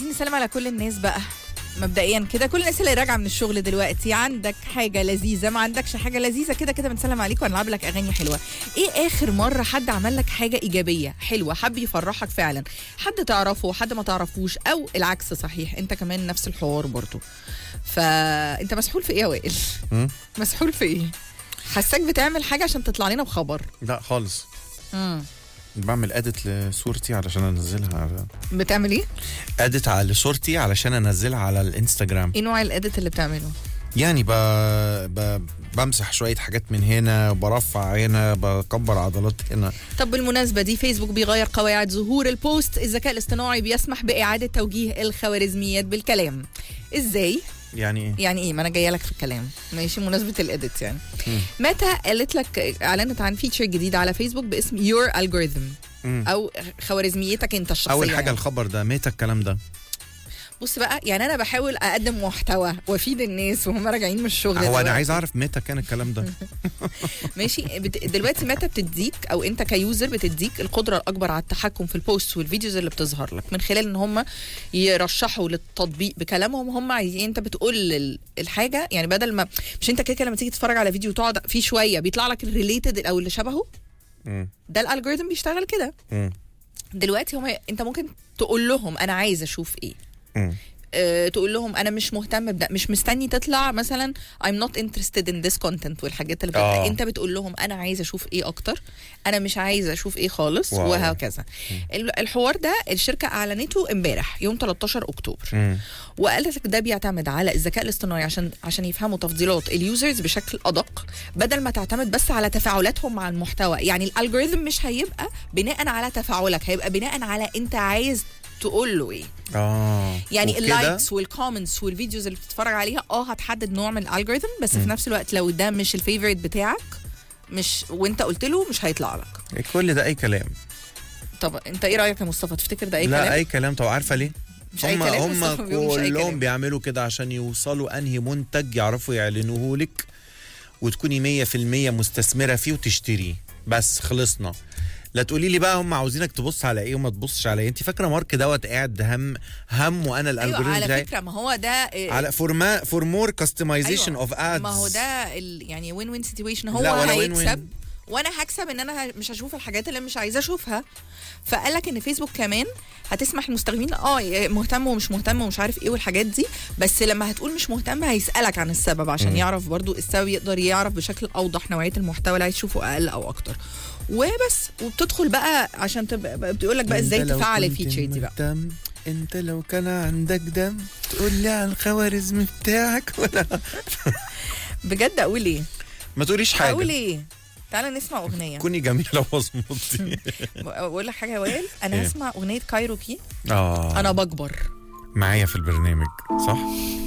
عايزين نسلم على كل الناس بقى مبدئيا كده كل الناس اللي راجعه من الشغل دلوقتي عندك حاجه لذيذه ما عندكش حاجه لذيذه كده كده بنسلم عليك ونلعب لك اغاني حلوه ايه اخر مره حد عمل لك حاجه ايجابيه حلوه حب يفرحك فعلا حد تعرفه حد ما تعرفوش او العكس صحيح انت كمان نفس الحوار برضو فانت مسحول في ايه يا وائل مم. مسحول في ايه حاساك بتعمل حاجه عشان تطلع لنا بخبر لا خالص امم بعمل اديت لصورتي علشان انزلها على بتعمل ايه اديت على صورتي علشان انزلها على الانستجرام ايه نوع الاديت اللي بتعمله يعني ب... ب... بمسح شويه حاجات من هنا برفع هنا بكبر عضلات هنا طب بالمناسبة دي فيسبوك بيغير قواعد ظهور البوست الذكاء الاصطناعي بيسمح بإعادة توجيه الخوارزميات بالكلام ازاي؟ يعني ايه يعني ايه ما انا جايه لك في الكلام ماشي مناسبة الاديت يعني مم. متى قالت لك اعلنت عن فيتشر جديد على فيسبوك باسم يور الجوريثم مم. او خوارزميتك انت الشخصيه اول حاجه يعني. الخبر ده متى الكلام ده بص بقى يعني انا بحاول اقدم محتوى وافيد الناس وهم راجعين من الشغل هو انا دلوقتي. عايز اعرف متى كان الكلام ده ماشي بت... دلوقتي متى بتديك او انت كيوزر بتديك القدره الاكبر على التحكم في البوست والفيديوز اللي بتظهر لك من خلال ان هم يرشحوا للتطبيق بكلامهم هم عايزين انت بتقول ال- الحاجه يعني بدل ما مش انت كده كده لما تيجي تتفرج على فيديو وتقعد فيه شويه بيطلع لك الريليتد او اللي شبهه مم. ده الالجوريثم بيشتغل كده مم. دلوقتي هم انت ممكن تقول لهم انا عايز اشوف ايه مم. آه، تقول لهم انا مش مهتم بده مش مستني تطلع مثلا I'm not interested in this content والحاجات اللي بتطلع آه. انت بتقول لهم انا عايز اشوف ايه اكتر انا مش عايز اشوف ايه خالص واو. وهكذا ال- الحوار ده الشركه اعلنته امبارح يوم 13 اكتوبر مم. وقالت لك ده بيعتمد على الذكاء الاصطناعي عشان عشان يفهموا تفضيلات اليوزرز بشكل ادق بدل ما تعتمد بس على تفاعلاتهم مع المحتوى يعني الالجوريثم مش هيبقى بناء على تفاعلك هيبقى بناء على انت عايز تقول له ايه اه يعني وكده- اللايكس والكومنتس والفيديوز اللي بتتفرج عليها اه هتحدد نوع من الالجوريثم بس في نفس الوقت لو ده مش الفيفوريت بتاعك مش وانت قلت له مش هيطلع لك كل ده اي كلام طب انت ايه رايك يا مصطفى تفتكر ده اي لا كلام اي كلام طب عارفه ليه مش أي هم كلام، هم مصطفى بيقول مش أي كلام. كلهم بيعملوا كده عشان يوصلوا انهي منتج يعرفوا يعلنوه لك وتكوني 100% مستثمره فيه وتشتريه بس خلصنا لا تقولي لي بقى هم عاوزينك تبص على ايه وما تبصش على ايه انت فاكره مارك دوت قاعد هم هم وانا ايوه الالجوريزم على بتاعي فكره ما هو ده إيه، على فور ما فور مور كاستمايزيشن أيوة. اوف ادز ما هو ده ال يعني وين وين سيتويشن لا، هو ولا win-win. هيكسب وانا هكسب ان انا ه- مش هشوف الحاجات اللي مش عايزه اشوفها فقال لك ان فيسبوك كمان هتسمح للمستخدمين اه مهتم ومش مهتم ومش عارف ايه والحاجات دي بس لما هتقول مش مهتم هيسالك عن السبب عشان مم. يعرف برضو السبب يقدر يعرف بشكل اوضح نوعيه المحتوى اللي عايز تشوفه اقل او اكتر وبس وبتدخل بقى عشان تبقى بتقول لك بقى ازاي انت لو تفعل كنت الفيتشر دي بقى مهتم، انت لو كان عندك دم تقول لي على الخوارزم بتاعك ولا بجد اقول ايه ما تقوليش حاجه اقول ايه تعالى نسمع اغنيه كوني جميله واظبطي اقول لك حاجه يا وائل انا إيه؟ هسمع اغنيه كايروكي اه انا بكبر معايا في البرنامج صح